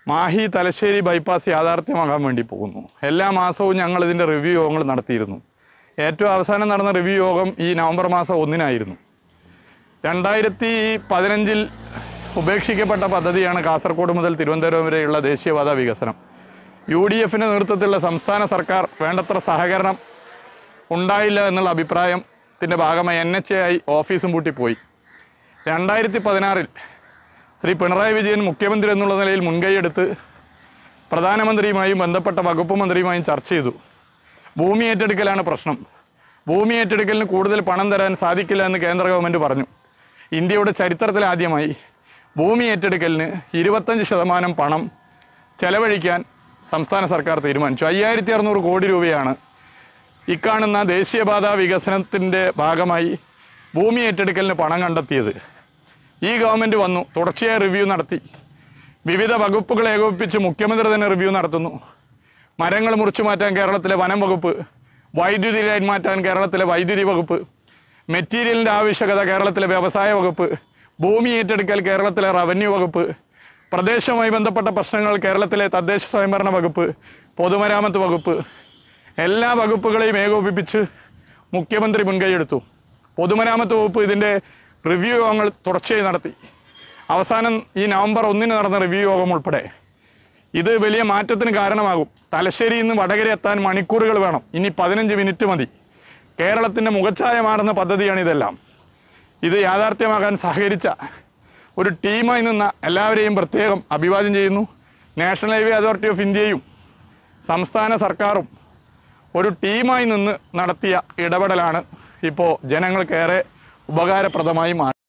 Mahe Thalassery bypass യാഥാർത്ഥ്യമാകാൻ വേണ്ടി പോകുന്നു എല്ലാ മാസവും ഞങ്ങൾ ഇതിൻ്റെ റിവ്യൂ യോഗങ്ങൾ നടത്തിയിരുന്നു ഏറ്റവും അവസാനം നടന്ന റിവ്യൂ യോഗം ഈ നവംബർ മാസം ഒന്നിനായിരുന്നു രണ്ടായിരത്തി പതിനഞ്ചിൽ ഉപേക്ഷിക്കപ്പെട്ട പദ്ധതിയാണ് കാസർഗോഡ് മുതൽ തിരുവനന്തപുരം വരെയുള്ള ദേശീയപാത വികസനം യു ഡി എഫിൻ്റെ നേതൃത്വത്തിലുള്ള സംസ്ഥാന സർക്കാർ വേണ്ടത്ര സഹകരണം ഉണ്ടായില്ല എന്നുള്ള അഭിപ്രായത്തിൻ്റെ ഭാഗമായി എൻ എച്ച് എ ഐ ഓഫീസും പൂട്ടിപ്പോയി രണ്ടായിരത്തി പതിനാറിൽ ശ്രീ പിണറായി വിജയൻ മുഖ്യമന്ത്രി എന്നുള്ള നിലയിൽ മുൻകൈയെടുത്ത് പ്രധാനമന്ത്രിയുമായും ബന്ധപ്പെട്ട വകുപ്പ് മന്ത്രിയുമായും ചർച്ച ചെയ്തു ഭൂമി ഏറ്റെടുക്കലാണ് പ്രശ്നം ഭൂമി ഏറ്റെടുക്കലിന് കൂടുതൽ പണം തരാൻ സാധിക്കില്ല എന്ന് കേന്ദ്ര ഗവൺമെൻറ് പറഞ്ഞു ഇന്ത്യയുടെ ചരിത്രത്തിൽ ആദ്യമായി ഭൂമി ഏറ്റെടുക്കലിന് ഇരുപത്തഞ്ച് ശതമാനം പണം ചെലവഴിക്കാൻ സംസ്ഥാന സർക്കാർ തീരുമാനിച്ചു അയ്യായിരത്തി അറുന്നൂറ് കോടി രൂപയാണ് ഇക്കാണുന്ന ദേശീയപാത വികസനത്തിൻ്റെ ഭാഗമായി ഭൂമി ഏറ്റെടുക്കലിന് പണം കണ്ടെത്തിയത് ഈ ഗവൺമെൻറ് വന്നു തുടർച്ചയായ റിവ്യൂ നടത്തി വിവിധ വകുപ്പുകൾ ഏകോപിപ്പിച്ച് മുഖ്യമന്ത്രി തന്നെ റിവ്യൂ നടത്തുന്നു മരങ്ങൾ മുറിച്ചു മാറ്റാൻ കേരളത്തിലെ വനം വകുപ്പ് വൈദ്യുതി ലൈൻ മാറ്റാൻ കേരളത്തിലെ വൈദ്യുതി വകുപ്പ് മെറ്റീരിയലിൻ്റെ ആവശ്യകത കേരളത്തിലെ വ്യവസായ വകുപ്പ് ഭൂമി ഏറ്റെടുക്കൽ കേരളത്തിലെ റവന്യൂ വകുപ്പ് പ്രദേശവുമായി ബന്ധപ്പെട്ട പ്രശ്നങ്ങൾ കേരളത്തിലെ തദ്ദേശ സ്വയംഭരണ വകുപ്പ് പൊതുമരാമത്ത് വകുപ്പ് എല്ലാ വകുപ്പുകളെയും ഏകോപിപ്പിച്ച് മുഖ്യമന്ത്രി മുൻകൈയെടുത്തു പൊതുമരാമത്ത് വകുപ്പ് ഇതിൻ്റെ റിവ്യൂ യോഗങ്ങൾ തുടർച്ചയായി നടത്തി അവസാനം ഈ നവംബർ ഒന്നിന് നടന്ന റിവ്യൂ യോഗം ഉൾപ്പെടെ ഇത് വലിയ മാറ്റത്തിന് കാരണമാകും തലശ്ശേരിയിൽ നിന്ന് വടകര എത്താൻ മണിക്കൂറുകൾ വേണം ഇനി പതിനഞ്ച് മിനിറ്റ് മതി കേരളത്തിൻ്റെ മുഖച്ഛായ മാറുന്ന പദ്ധതിയാണ് ഇതെല്ലാം ഇത് യാഥാർത്ഥ്യമാകാൻ സഹകരിച്ച ഒരു ടീമായി നിന്ന എല്ലാവരെയും പ്രത്യേകം അഭിവാദ്യം ചെയ്യുന്നു നാഷണൽ ഹൈവേ അതോറിറ്റി ഓഫ് ഇന്ത്യയും സംസ്ഥാന സർക്കാരും ഒരു ടീമായി നിന്ന് നടത്തിയ ഇടപെടലാണ് ഇപ്പോൾ ജനങ്ങൾക്കേറെ ഉപകാരപ്രദമായി മാറി